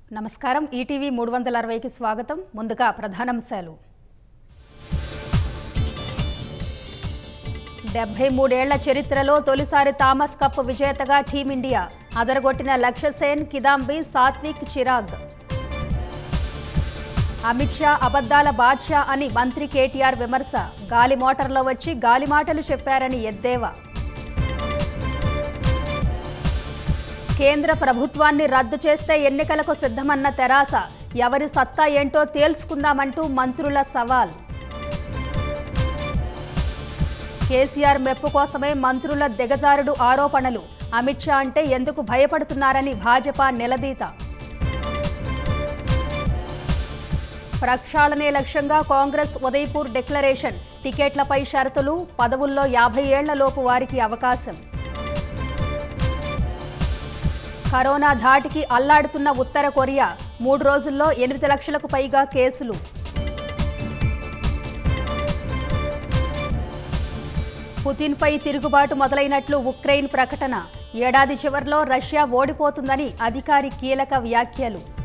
నమస్కారం ఈటీవీ మూడు వందల అరవైకి స్వాగతం ముందుగా ప్రధానాంశాలు డెబ్బై మూడేళ్ల చరిత్రలో తొలిసారి థామస్ కప్ విజేతగా టీమిండియా అదరగొట్టిన లక్ష్య సేన్ కిదాంబి సాత్విక్ చిరాగ్ అమిత్ షా అబద్దాల బాద్షా అని మంత్రి కేటీఆర్ విమర్శ గాలి మోటార్లో వచ్చి గాలి మాటలు చెప్పారని ఎద్దేవా కేంద్ర ప్రభుత్వాన్ని రద్దు చేస్తే ఎన్నికలకు సిద్ధమన్న తెరాస ఎవరి సత్తా ఏంటో తేల్చుకుందామంటూ మంత్రుల సవాల్ కేసీఆర్ మెప్పు కోసమే మంత్రుల దిగజారుడు ఆరోపణలు అమిత్ షా అంటే ఎందుకు భయపడుతున్నారని భాజపా నిలదీత ప్రక్షాళనే లక్ష్యంగా కాంగ్రెస్ ఉదయపూర్ డిక్లరేషన్ టికెట్లపై షరతులు పదవుల్లో యాభై ఏళ్లలోపు వారికి అవకాశం కరోనా ధాటికి అల్లాడుతున్న ఉత్తర కొరియా మూడు రోజుల్లో ఎనిమిది లక్షలకు పైగా కేసులు పుతిన్పై తిరుగుబాటు మొదలైనట్లు ఉక్రెయిన్ ప్రకటన ఏడాది చివరిలో రష్యా ఓడిపోతుందని అధికారి కీలక వ్యాఖ్యలు